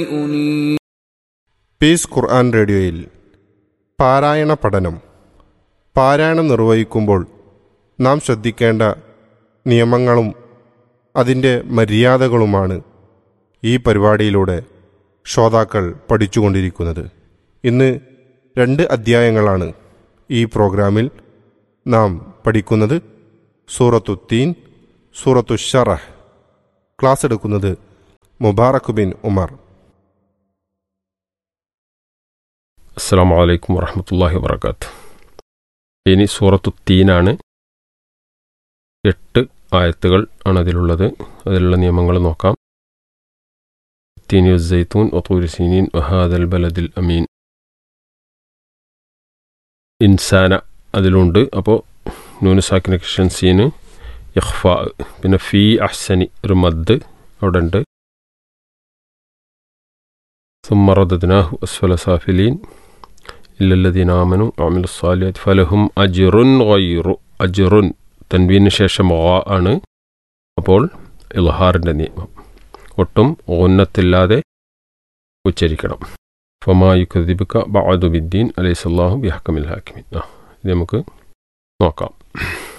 أنيب piece ഖുർആൻ റേഡിയോയിൽ പാരായണ പഠനം പാരായണം നിർവഹിക്കുമ്പോൾ നാം ശ്രദ്ധിക്കേണ്ട നിയമങ്ങളും അതിൻ്റെ മര്യാദകളുമാണ് ഈ പരിപാടിയിലൂടെ ശ്രോതാക്കൾ പഠിച്ചുകൊണ്ടിരിക്കുന്നത് ഇന്ന് രണ്ട് അധ്യായങ്ങളാണ് ഈ പ്രോഗ്രാമിൽ നാം പഠിക്കുന്നത് സൂറത്തു തീൻ സൂറത്തു ഷറഹ് ക്ലാസ് എടുക്കുന്നത് മുബാറക് ബിൻ ഉമർ അസ്സാം വലൈക്കും വറഹമത്തല്ലാഹി വാബർക്കാത്ത് ഇനി സൂറത്തു തീനാണ് എട്ട് ആയത്തുകൾ ആണ് അതിലുള്ളത് അതിലുള്ള നിയമങ്ങൾ നോക്കാം തീനി സൈത്തൂൻ ഒത്തൂരി സീനീൻ വഹാദൽ ബലദിൽ അമീൻ ഇൻസാന അതിലുണ്ട് അപ്പോൾ നൂനുസാക്കിന കൃഷൻ സീന് യഹ്ഫ പിന്നെ ഫി അഹ്സനി ഒരു മദ് അവിടെ ഉണ്ട് സുമ്മറദനാഹു അസ്ഫല സാഫിലീൻ ഇല്ലല്ലദീന ആമനു അമിലു സാലിയാത്ത് ഫലഹും അജിറുൻ ഗൈറു അജിറുൻ തൻവീന് ശേഷം ഓ ആണ് അപ്പോൾ ഇൽഹാറിൻ്റെ നിയമം ഒട്ടും ഓന്നത്തില്ലാതെ ഉച്ചരിക്കണം ഫമായു കദിബിക്ക ബഅദു ബിദ്ദീൻ അലൈസല്ലാഹു ബിഹക്കമിൽ ഹാക്കിമിൻ ആ ഇത് നമുക്ക് നോക്കാം